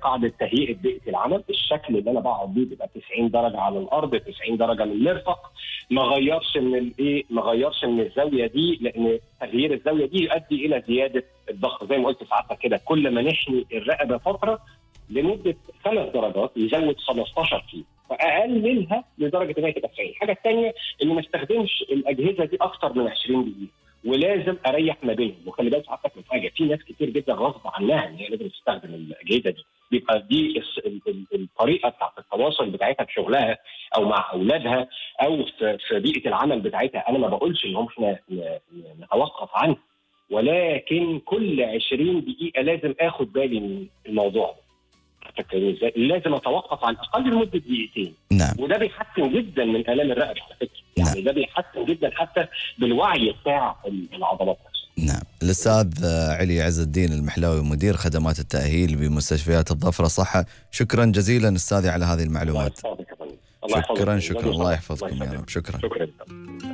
قاعده تهيئه بيئه العمل الشكل اللي انا بقعد بيه بيبقى 90 درجه على الارض 90 درجه من المرفق ما غيرش من الايه ما غيرش من الزاويه دي لان تغيير الزاويه دي يؤدي الى زياده الضغط زي ما قلت ساعتها كده كل ما نحني الرقبه فتره لمده ثلاث درجات يزود 15 كيلو فاقللها لدرجه انها تبقى 90 الحاجه الثانيه اني ما استخدمش الاجهزه دي اكتر من 20 دقيقه ولازم اريح ما بينهم وخلي بالك حضرتك من حاجه في ناس كتير جدا غصب عنها ان هي لازم تستخدم الاجهزه دي بيبقى دي الس- ال- ال- الطريقه بتاعت التواصل بتاعتها في شغلها او مع اولادها او في في بيئه العمل بتاعتها انا ما بقولش ان هم احنا ن- ن- نتوقف عنها ولكن كل 20 دقيقه لازم اخد بالي من الموضوع ده فاكرين ازاي؟ لازم اتوقف على الاقل لمده دقيقتين نعم وده بيحسن جدا من الام الرقبه على فكره يعني ده بيحسن جدا حتى بالوعي بتاع العضلات نفسها نعم الأستاذ علي عز الدين المحلاوي مدير خدمات التأهيل بمستشفيات الظفرة صحة شكرا جزيلا أستاذي على هذه الله المعلومات يحفظك يا فندم الله يحفظك. شكرا شكرا الله الله يحفظكم يا يسلمك. رب شكرا شكرا